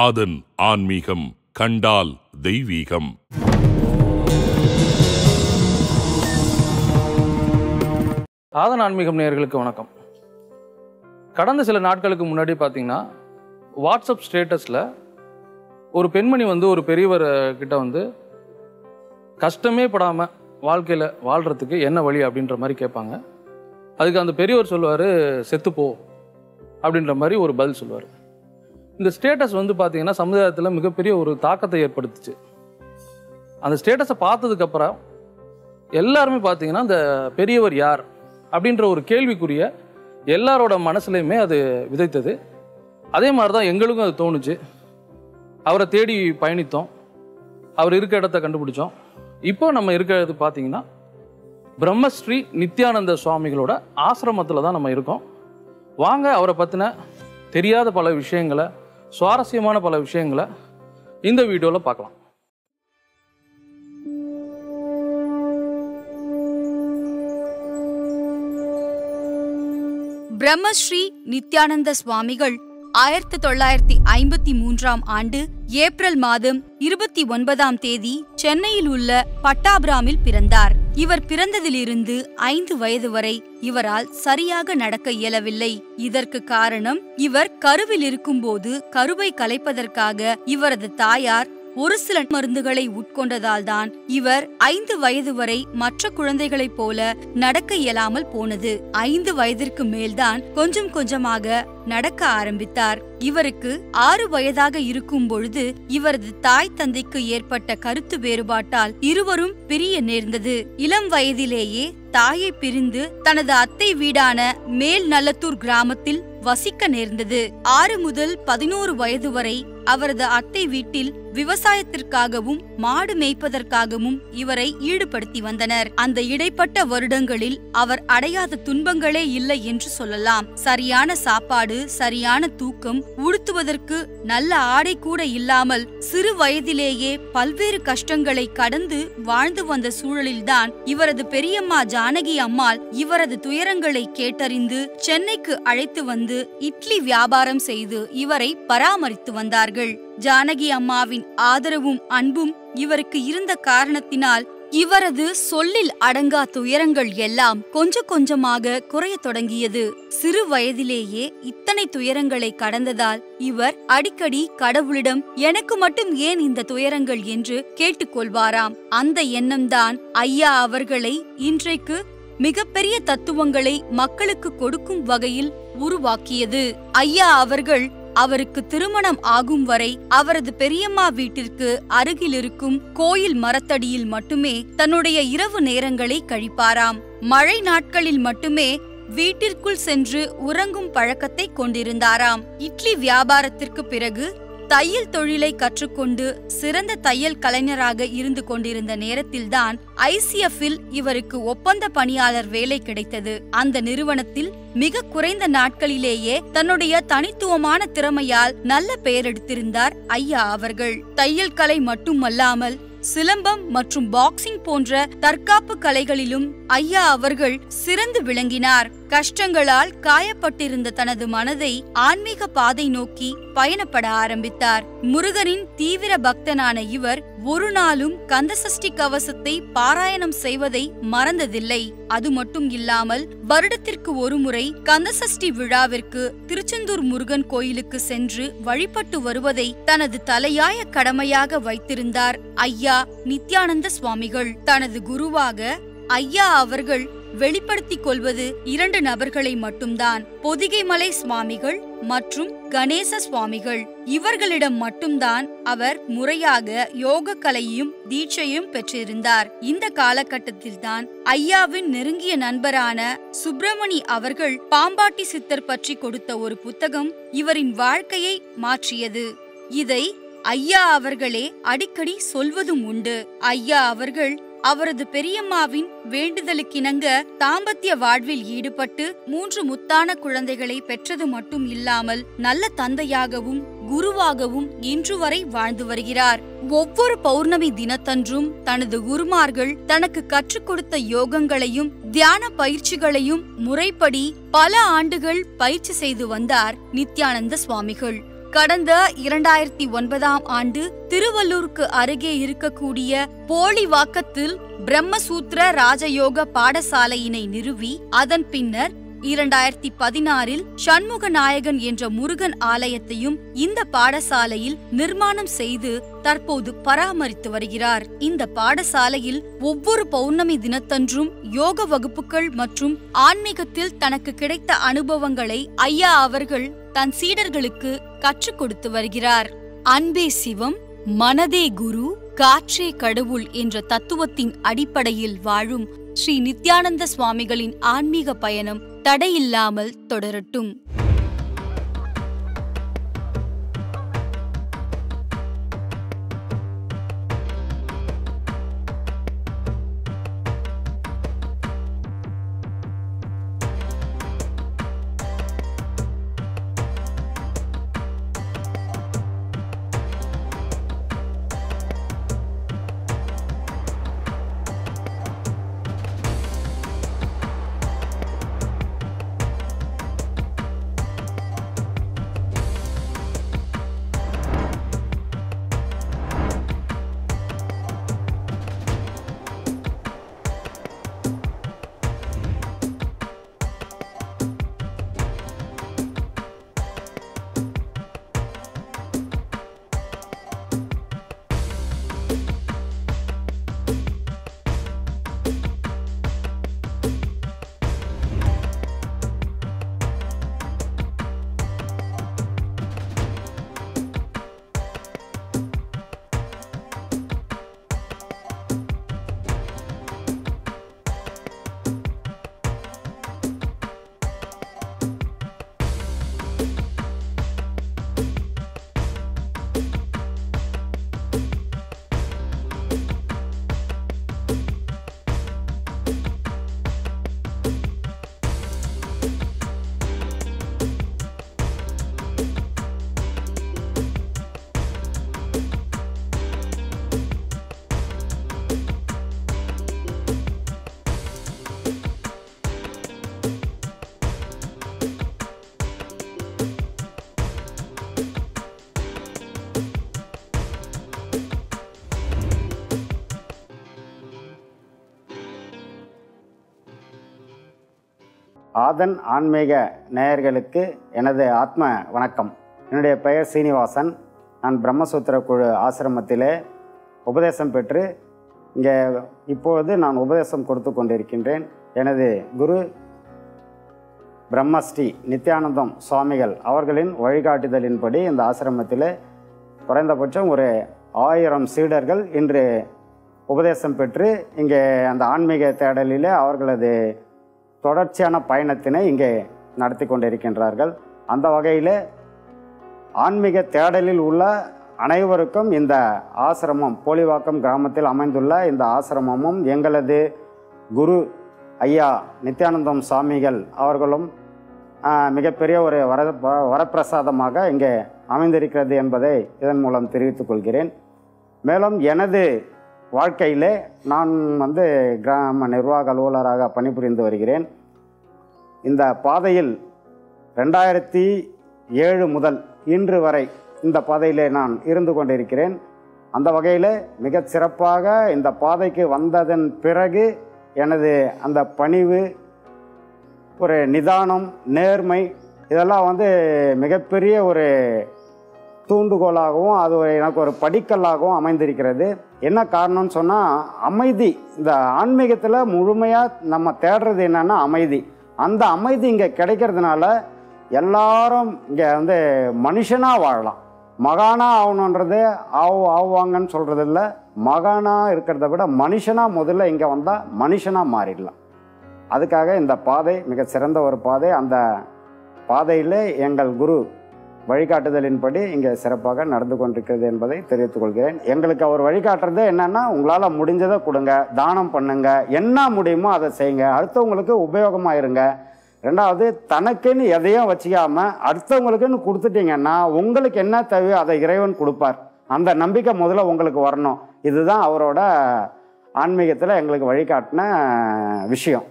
ஆதன் ஆன்மீகம் கண்டால் தெய்வீகம் ஆதன் ஆன்மீகம் நேயர்களுக்கு வணக்கம் கடந்த சில நாட்களுக்கு முன்னாடி பார்த்தீங்கன்னா வாட்ஸ்அப் ஸ்டேட்டஸில் ஒரு பெண்மணி வந்து ஒரு பெரியவர் அஹ், கிட்ட வந்து கஷ்டமே படாமல் வாழ்க்கையில் வாழ்கிறதுக்கு என்ன வழி அப்படின்ற மாதிரி கேட்பாங்க அதுக்கு அந்த பெரியவர் சொல்லுவார் செத்துப்போ அப்படின்ற மாதிரி ஒரு பதில் சொல்லுவார் இந்த ஸ்டேட்டஸ் வந்து பார்த்தீங்கன்னா சமுதாயத்தில் மிகப்பெரிய ஒரு தாக்கத்தை ஏற்படுத்துச்சு அந்த ஸ்டேட்டஸை பார்த்ததுக்கப்புறம் எல்லாருமே பார்த்தீங்கன்னா இந்த பெரியவர் யார் அப்படின்ற ஒரு கேள்விக்குரிய எல்லாரோட மனசுலையுமே அது விதைத்தது அதே மாதிரி தான் எங்களுக்கும் அது தோணுச்சு அவரை தேடி பயணித்தோம் அவர் இருக்க இடத்த கண்டுபிடிச்சோம் இப்போ நம்ம இருக்கிறது பார்த்தீங்கன்னா பிரம்மஸ்ரீ நித்யானந்த சுவாமிகளோட ஆசிரமத்தில் தான் நம்ம இருக்கோம் வாங்க அவரை பற்றின தெரியாத பல விஷயங்களை சுவாரஸ்யமான பல விஷயங்களை இந்த வீடியோவில் பார்க்கலாம் பிரம்மஸ்ரீ நித்யானந்த சுவாமிகள் ஆயிரத்தி தொள்ளாயிரத்தி ஐம்பத்தி மூன்றாம் ஆண்டு ஏப்ரல் மாதம் இருபத்தி ஒன்பதாம் தேதி சென்னையில் உள்ள பட்டாபிராமில் பிறந்தார் இவர் பிறந்ததிலிருந்து ஐந்து வயது வரை இவரால் சரியாக நடக்க இயலவில்லை இதற்கு காரணம் இவர் கருவில் இருக்கும்போது கருவை கலைப்பதற்காக இவரது தாயார் ஒரு சில மருந்துகளை உட்கொண்டதால் தான் இவர் ஐந்து வயது வரை மற்ற குழந்தைகளைப் போல நடக்க இயலாமல் போனது ஐந்து வயதிற்கு மேல்தான் கொஞ்சம் கொஞ்சமாக நடக்க ஆரம்பித்தார் இவருக்கு ஆறு வயதாக இருக்கும் பொழுது இவரது தாய் தந்தைக்கு ஏற்பட்ட கருத்து வேறுபாட்டால் இருவரும் பிரிய நேர்ந்தது இளம் வயதிலேயே தாயை பிரிந்து தனது அத்தை வீடான மேல் நல்லத்தூர் கிராமத்தில் வசிக்க நேர்ந்தது ஆறு முதல் பதினோரு வயது வரை அவரது அத்தை வீட்டில் விவசாயத்திற்காகவும் மாடு மேய்ப்பதற்காகவும் இவரை ஈடுபடுத்தி வந்தனர் அந்த இடைப்பட்ட வருடங்களில் அவர் அடையாத துன்பங்களே இல்லை என்று சொல்லலாம் சரியான சாப்பாடு சரியான தூக்கம் உடுத்துவதற்கு நல்ல ஆடை கூட இல்லாமல் சிறு வயதிலேயே பல்வேறு கஷ்டங்களை கடந்து வாழ்ந்து வந்த சூழலில்தான் இவரது பெரியம்மா ஜானகி அம்மாள் இவரது துயரங்களை கேட்டறிந்து சென்னைக்கு அழைத்து வந்து இட்லி வியாபாரம் செய்து இவரை பராமரித்து வந்தார்கள் ஜானகி அம்மாவின் ஆதரவும் அன்பும் இவருக்கு இருந்த காரணத்தினால் இவரது சொல்லில் அடங்கா துயரங்கள் எல்லாம் கொஞ்சம் கொஞ்சமாக குறையத் தொடங்கியது சிறு வயதிலேயே இத்தனை துயரங்களை கடந்ததால் இவர் அடிக்கடி கடவுளிடம் எனக்கு மட்டும் ஏன் இந்த துயரங்கள் என்று கேட்டுக்கொள்வாராம் அந்த எண்ணம்தான் ஐயா அவர்களை இன்றைக்கு மிகப்பெரிய தத்துவங்களை மக்களுக்கு கொடுக்கும் வகையில் உருவாக்கியது ஐயா அவர்கள் அவருக்கு திருமணம் ஆகும் வரை அவரது பெரியம்மா வீட்டிற்கு அருகில் இருக்கும் கோயில் மரத்தடியில் மட்டுமே தன்னுடைய இரவு நேரங்களை கழிப்பாராம் மழை நாட்களில் மட்டுமே வீட்டிற்குள் சென்று உறங்கும் பழக்கத்தை கொண்டிருந்தாராம் இட்லி வியாபாரத்திற்கு பிறகு தையல் தொழிலை கற்றுக்கொண்டு சிறந்த தையல் கலைஞராக இருந்து கொண்டிருந்த நேரத்தில்தான் ஐசிஎஃப்பில் இவருக்கு ஒப்பந்த பணியாளர் வேலை கிடைத்தது அந்த நிறுவனத்தில் மிக குறைந்த நாட்களிலேயே தன்னுடைய தனித்துவமான திறமையால் நல்ல பெயர் எடுத்திருந்தார் ஐயா அவர்கள் தையல் கலை மட்டுமல்லாமல் சிலம்பம் மற்றும் பாக்ஸிங் போன்ற தற்காப்பு கலைகளிலும் ஐயா அவர்கள் சிறந்து விளங்கினார் கஷ்டங்களால் காயப்பட்டிருந்த தனது மனதை ஆன்மீக பாதை நோக்கி பயணப்பட ஆரம்பித்தார் முருகனின் தீவிர பக்தனான இவர் ஒரு நாளும் கந்தசஷ்டி கவசத்தை பாராயணம் செய்வதை மறந்ததில்லை அது மட்டும் இல்லாமல் வருடத்திற்கு ஒருமுறை கந்தசஷ்டி விழாவிற்கு திருச்செந்தூர் முருகன் கோயிலுக்கு சென்று வழிபட்டு வருவதை தனது தலையாய கடமையாக வைத்திருந்தார் ஐயா நித்யானந்த சுவாமிகள் தனது குருவாக ஐயா அவர்கள் வெளிப்படுத்திக் கொள்வது இரண்டு நபர்களை மட்டும்தான் பொதிகைமலை சுவாமிகள் மற்றும் கணேச சுவாமிகள் இவர்களிடம் மட்டும்தான் அவர் முறையாக யோக கலையும் தீட்சையும் பெற்றிருந்தார் இந்த காலகட்டத்தில்தான் ஐயாவின் நெருங்கிய நண்பரான சுப்பிரமணி அவர்கள் பாம்பாட்டி சித்தர் பற்றி கொடுத்த ஒரு புத்தகம் இவரின் வாழ்க்கையை மாற்றியது இதை ஐயா அவர்களே அடிக்கடி சொல்வதும் உண்டு ஐயா அவர்கள் அவரது பெரியம்மாவின் வேண்டுதலுக்கிணங்க தாம்பத்திய வாழ்வில் ஈடுபட்டு மூன்று முத்தான குழந்தைகளை பெற்றது மட்டும் இல்லாமல் நல்ல தந்தையாகவும் குருவாகவும் இன்று வரை வாழ்ந்து வருகிறார் ஒவ்வொரு பௌர்ணமி தினத்தன்றும் தனது குருமார்கள் தனக்கு கற்றுக் கொடுத்த யோகங்களையும் தியான பயிற்சிகளையும் முறைப்படி பல ஆண்டுகள் பயிற்சி செய்து வந்தார் நித்யானந்த சுவாமிகள் கடந்த இரண்டாயிரத்தி ஒன்பதாம் ஆண்டு திருவள்ளூருக்கு அருகே இருக்கக்கூடிய போலிவாக்கத்தில் பிரம்மசூத்திர ராஜயோக பாடசாலையினை நிறுவி அதன் பின்னர் இரண்டாயிரத்தி பதினாறில் சண்முக நாயகன் என்ற முருகன் ஆலயத்தையும் இந்த பாடசாலையில் நிர்மாணம் செய்து தற்போது பராமரித்து வருகிறார் இந்த பாடசாலையில் ஒவ்வொரு பௌர்ணமி தினத்தன்றும் யோக வகுப்புகள் மற்றும் ஆன்மீகத்தில் தனக்கு கிடைத்த அனுபவங்களை ஐயா அவர்கள் தன் சீடர்களுக்கு கற்றுக் கொடுத்து வருகிறார் அன்பே சிவம் மனதே குரு காற்றே கடவுள் என்ற தத்துவத்தின் அடிப்படையில் வாழும் ஸ்ரீ நித்யானந்த சுவாமிகளின் ஆன்மீக பயணம் தடையில்லாமல் தொடரட்டும் ஆதன் ஆன்மீக நேயர்களுக்கு எனது ஆத்ம வணக்கம் என்னுடைய பெயர் சீனிவாசன் நான் பிரம்மசூத்திர குழு ஆசிரமத்திலே உபதேசம் பெற்று இங்கே இப்பொழுது நான் உபதேசம் கொடுத்து கொண்டிருக்கின்றேன் எனது குரு பிரம்மஸ்ரீ நித்யானந்தம் சுவாமிகள் அவர்களின் வழிகாட்டுதலின்படி இந்த ஆசிரமத்தில் குறைந்தபட்சம் ஒரு ஆயிரம் சீடர்கள் இன்று உபதேசம் பெற்று இங்கே அந்த ஆன்மீக தேடலில் அவர்களது தொடர்ச்சியான பயணத்தினை இங்கே நடத்தி கொண்டிருக்கின்றார்கள் அந்த வகையில் ஆன்மீக தேடலில் உள்ள அனைவருக்கும் இந்த ஆசிரமம் போலிவாக்கம் கிராமத்தில் அமைந்துள்ள இந்த ஆசிரமமும் எங்களது குரு ஐயா நித்யானந்தம் சுவாமிகள் அவர்களும் ஆ, மிகப்பெரிய ஒரு வர வ- வரப்பிரசாதமாக இங்கே அமைந்திருக்கிறது என்பதை இதன் மூலம் தெரிவித்துக் கொள்கிறேன் மேலும் எனது வாழ்க்கையிலே நான் வந்து கிராம நிர்வாக அலுவலராக பணிபுரிந்து வருகிறேன் இந்த பாதையில் ரெண்டாயிரத்தி ஏழு முதல் இன்று வரை இந்த பாதையிலே நான் இருந்து கொண்டிருக்கிறேன் அந்த வகையில் மிகச் சிறப்பாக இந்த பாதைக்கு வந்ததன் பிறகு எனது அந்த பணிவு ஒரு நிதானம் நேர்மை இதெல்லாம் வந்து மிகப்பெரிய ஒரு தூண்டுகோலாகவும் அது ஒரு எனக்கு ஒரு படிக்கல்லாகவும் அமைந்திருக்கிறது என்ன காரணம்னு சொன்னால் அமைதி இந்த ஆன்மீகத்தில் முழுமையாக நம்ம தேடுறது என்னன்னா அமைதி அந்த அமைதி இங்கே கிடைக்கிறதுனால எல்லாரும் இங்கே வந்து மனுஷனாக வாழலாம் மகானா ஆகணுன்றது ஆவு ஆவாங்கன்னு சொல்கிறது இல்லை மகானாக இருக்கிறத விட மனுஷனாக முதல்ல இங்கே வந்தால் மனுஷனாக மாறிடலாம் அதுக்காக இந்த பாதை மிக சிறந்த ஒரு பாதை அந்த பாதையில் எங்கள் குரு வழிகாட்டுதலின்படி இங்கே சிறப்பாக நடந்து கொண்டிருக்கிறது என்பதை தெரிவித்துக் கொள்கிறேன் எங்களுக்கு அவர் வழிகாட்டுறது என்னன்னா உங்களால் முடிஞ்சதை கொடுங்க தானம் பண்ணுங்க என்ன முடியுமோ அதை செய்யுங்க அடுத்தவங்களுக்கு உபயோகமாக இருங்க ரெண்டாவது தனக்குன்னு எதையும் வச்சுக்காம அடுத்தவங்களுக்குன்னு கொடுத்துட்டீங்கன்னா உங்களுக்கு என்ன தேவையோ அதை இறைவன் கொடுப்பார் அந்த நம்பிக்கை முதல்ல உங்களுக்கு வரணும் இதுதான் அவரோட ஆன்மீகத்தில் எங்களுக்கு வழிகாட்டின விஷயம்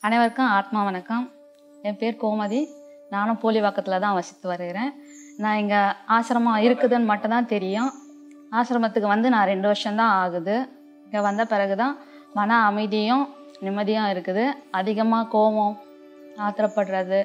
அனைவருக்கும் ஆத்மா வணக்கம் என் பேர் கோமதி நானும் போலிவாக்கத்தில் தான் வசித்து வருகிறேன் நான் இங்கே ஆசிரமம் இருக்குதுன்னு மட்டும்தான் தெரியும் ஆசிரமத்துக்கு வந்து நான் ரெண்டு வருஷம்தான் ஆகுது இங்கே வந்த பிறகு தான் மன அமைதியும் நிம்மதியும் இருக்குது அதிகமாக கோபம் ஆத்திரப்படுறது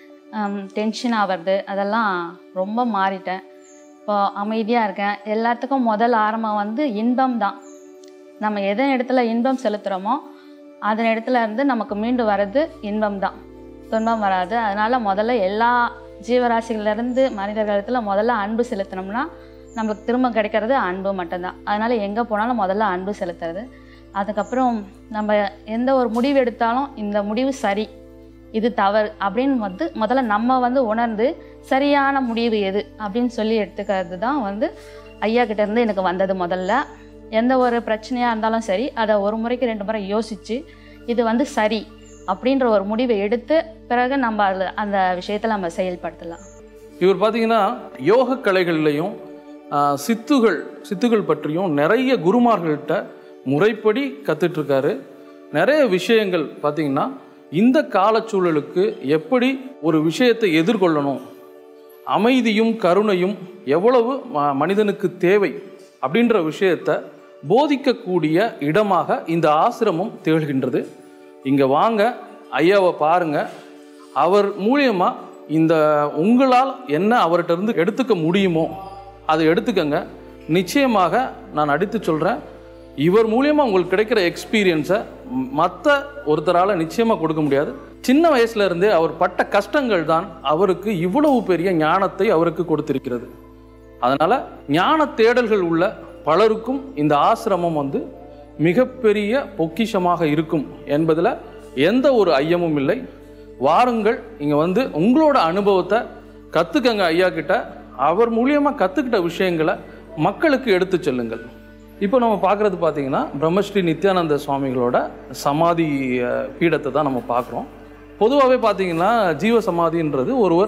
டென்ஷன் ஆகிறது அதெல்லாம் ரொம்ப மாறிட்டேன் இப்போ அமைதியாக இருக்கேன் எல்லாத்துக்கும் முதல் ஆரம்பம் வந்து இன்பம் தான் நம்ம எதன் இடத்துல இன்பம் செலுத்துகிறோமோ அதன் இடத்துல இருந்து நமக்கு மீண்டு வர்றது இன்பம் தான் துன்பம் வராது அதனால முதல்ல எல்லா ஜீவராசிகள்லேருந்து மனிதர்களிடத்துல முதல்ல அன்பு செலுத்தினோம்னா நம்மளுக்கு திரும்ப கிடைக்கிறது அன்பு மட்டும்தான் அதனால எங்கே போனாலும் முதல்ல அன்பு செலுத்துறது அதுக்கப்புறம் நம்ம எந்த ஒரு முடிவு எடுத்தாலும் இந்த முடிவு சரி இது தவறு அப்படின்னு வந்து முதல்ல நம்ம வந்து உணர்ந்து சரியான முடிவு எது அப்படின்னு சொல்லி எடுத்துக்கிறது தான் வந்து ஐயா கிட்ட இருந்து எனக்கு வந்தது முதல்ல எந்த ஒரு பிரச்சனையாக இருந்தாலும் சரி அதை ஒரு முறைக்கு ரெண்டு முறை யோசித்து இது வந்து சரி அப்படின்ற ஒரு முடிவை எடுத்து பிறகு நம்ம அதில் அந்த விஷயத்தில் நம்ம செயல்படுத்தலாம் இவர் பார்த்தீங்கன்னா யோக கலைகள்லையும் ஆஹ், சித்துகள் சித்துகள் பற்றியும் நிறைய குருமார்கள்ட்ட முறைப்படி கத்துட்டு இருக்காரு நிறைய விஷயங்கள் பார்த்தீங்கன்னா இந்த காலச்சூழலுக்கு எப்படி ஒரு விஷயத்தை எதிர்கொள்ளணும் அமைதியும் கருணையும் எவ்வளவு ம- மனிதனுக்கு தேவை அப்படின்ற விஷயத்தை போதிக்கக்கூடிய இடமாக இந்த ஆசிரமம் திகழ்கின்றது இங்கே வாங்க ஐயாவை பாருங்க அவர் மூலியமா இந்த உங்களால் என்ன அவர்கிட்ட இருந்து எடுத்துக்க முடியுமோ அதை எடுத்துக்கங்க நிச்சயமாக நான் அடித்து சொல்கிறேன் இவர் மூலியமா உங்களுக்கு கிடைக்கிற எக்ஸ்பீரியன்ஸை மற்ற ஒருத்தரால் நிச்சயமாக கொடுக்க முடியாது சின்ன வயசுல இருந்தே அவர் பட்ட கஷ்டங்கள் தான் அவருக்கு இவ்வளவு பெரிய ஞானத்தை அவருக்கு கொடுத்திருக்கிறது அதனால ஞான தேடல்கள் உள்ள பலருக்கும் இந்த ஆசிரமம் வந்து மிகப்பெரிய பொக்கிஷமாக இருக்கும் என்பதில் எந்த ஒரு ஐயமும் இல்லை வாருங்கள் இங்கே வந்து உங்களோட அனுபவத்தை கற்றுக்கங்க ஐயா கிட்ட அவர் மூலியமாக கற்றுக்கிட்ட விஷயங்களை மக்களுக்கு எடுத்து செல்லுங்கள் இப்போ நம்ம பார்க்குறது பார்த்தீங்கன்னா பிரம்மஸ்ரீ நித்யானந்த சுவாமிகளோட சமாதி அஹ், பீடத்தை தான் நம்ம பார்க்குறோம் பொதுவாகவே பார்த்தீங்கன்னா ஜீவ சமாதின்றது ஒருவர்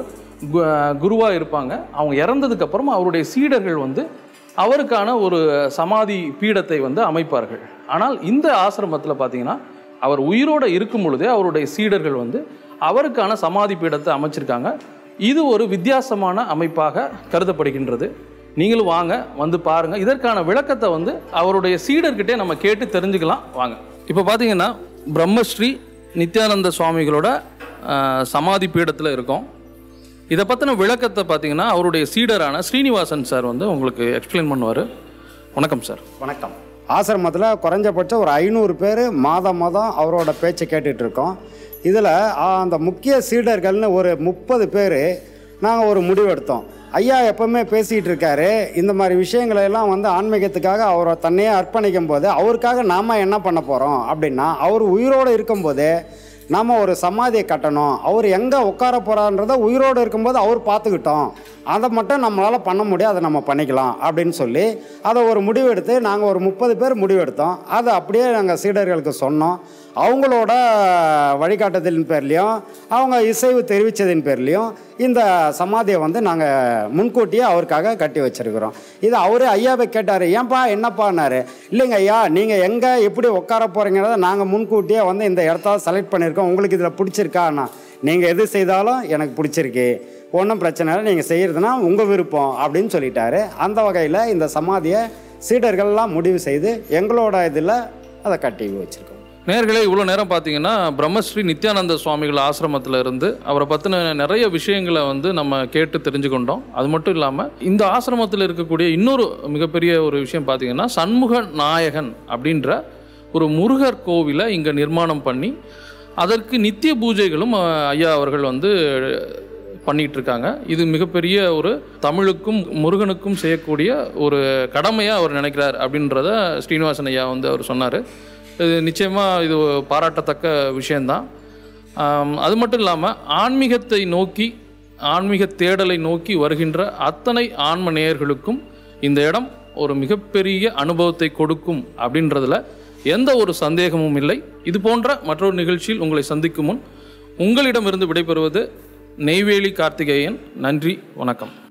குருவாக இருப்பாங்க அவங்க இறந்ததுக்கு அப்புறம் அவருடைய சீடர்கள் வந்து அவருக்கான ஒரு சமாதி பீடத்தை வந்து அமைப்பார்கள் ஆனால் இந்த ஆசிரமத்தில் பார்த்தீங்கன்னா அவர் உயிரோடு இருக்கும் பொழுதே அவருடைய சீடர்கள் வந்து அவருக்கான சமாதி பீடத்தை அமைச்சிருக்காங்க இது ஒரு வித்தியாசமான அமைப்பாக கருதப்படுகின்றது நீங்களும் வாங்க வந்து பாருங்க இதற்கான விளக்கத்தை வந்து அவருடைய சீடர்கிட்டே நம்ம கேட்டு தெரிஞ்சுக்கலாம் வாங்க இப்போ பார்த்தீங்கன்னா பிரம்மஸ்ரீ நித்யானந்த சுவாமிகளோட ஆஹ், சமாதி பீடத்தில் இருக்கோம் இதை பற்றின விளக்கத்தை பார்த்தீங்கன்னா அவருடைய சீடரான ஸ்ரீனிவாசன் சார் வந்து உங்களுக்கு எக்ஸ்பிளைன் பண்ணுவார் வணக்கம் சார் வணக்கம் ஆசிரமத்தில் குறைஞ்சபட்சம் ஒரு ஐநூறு பேர் மாதம் மாதம் அவரோட பேச்சை கேட்டுட்டு இருக்கோம் இதில் அந்த முக்கிய சீடர்கள்னு ஒரு முப்பது பேர் நாங்கள் ஒரு முடிவெடுத்தோம் ஐயா எப்பவுமே பேசிகிட்டு இருக்காரு இந்த மாதிரி விஷயங்களை எல்லாம் வந்து ஆன்மீகத்துக்காக அவரை தன்னையே அர்ப்பணிக்கும் போது அவருக்காக நாம் என்ன பண்ண போகிறோம் அப்படின்னா அவர் உயிரோடு இருக்கும்போதே நாம் ஒரு சமாதியை கட்டணும் அவர் எங்கே உட்கார போகிறான்றத உயிரோடு இருக்கும்போது அவர் பார்த்துக்கிட்டோம் அதை மட்டும் நம்மளால் பண்ண முடியும் அதை நம்ம பண்ணிக்கலாம் அப்படின்னு சொல்லி அதை ஒரு முடிவெடுத்து நாங்கள் ஒரு முப்பது பேர் முடிவெடுத்தோம் அதை அப்படியே நாங்கள் சீடர்களுக்கு சொன்னோம் அவங்களோட வழிகாட்டுதலின் பேர்லேயும் அவங்க இசைவு தெரிவித்ததின் பேர்லேயும் இந்த சமாதியை வந்து நாங்கள் முன்கூட்டியே அவருக்காக கட்டி வச்சிருக்கிறோம் இது அவரே ஐயாவை கேட்டார் ஏன்பா என்னப்பான்னாரு இல்லைங்க ஐயா நீங்கள் எங்கே எப்படி உட்கார போகிறீங்கிறத நாங்கள் முன்கூட்டியே வந்து இந்த இடத்த செலக்ட் பண்ணியிருக்கோம் உங்களுக்கு இதில் பிடிச்சிருக்காண்ணா நீங்கள் எது செய்தாலும் எனக்கு பிடிச்சிருக்கு ஒன்றும் பிரச்சனை இல்லை நீங்கள் செய்கிறதுனா உங்கள் விருப்பம் அப்படின்னு சொல்லிட்டாரு அந்த வகையில் இந்த சமாதியை சீடர்கள்லாம் முடிவு செய்து எங்களோட இதில் அதை கட்டி வச்சுருக்கோம் நேர்களே இவ்வளோ நேரம் பார்த்தீங்கன்னா பிரம்மஸ்ரீ நித்யானந்த சுவாமிகள் ஆசிரமத்தில் இருந்து அவரை பற்றின நிறைய விஷயங்களை வந்து நம்ம கேட்டு தெரிஞ்சுக்கொண்டோம் அது மட்டும் இல்லாமல் இந்த ஆசிரமத்தில் இருக்கக்கூடிய இன்னொரு மிகப்பெரிய ஒரு விஷயம் பார்த்தீங்கன்னா சண்முக நாயகன் அப்படின்ற ஒரு முருகர் கோவிலை இங்கே நிர்மாணம் பண்ணி அதற்கு நித்திய பூஜைகளும் அஹ், ஐயா அவர்கள் வந்து பண்ணிட்டு இருக்காங்க இது மிகப்பெரிய ஒரு தமிழுக்கும் முருகனுக்கும் செய்யக்கூடிய ஒரு கடமையாக அவர் நினைக்கிறார் அப்படின்றத ஸ்ரீனிவாசன் ஐயா வந்து அவர் சொன்னார் இது நிச்சயமாக இது பாராட்டத்தக்க விஷயந்தான் ஆம், அது மட்டும் இல்லாமல் ஆன்மீகத்தை நோக்கி ஆன்மீக தேடலை நோக்கி வருகின்ற அத்தனை ஆன்ம நேயர்களுக்கும் இந்த இடம் ஒரு மிகப்பெரிய அனுபவத்தை கொடுக்கும் அப்படின்றதுல எந்த ஒரு சந்தேகமும் இல்லை இது போன்ற மற்றொரு நிகழ்ச்சியில் உங்களை சந்திக்கும் முன் உங்களிடமிருந்து விடைபெறுவது நெய்வேலி கார்த்திகேயன் நன்றி வணக்கம்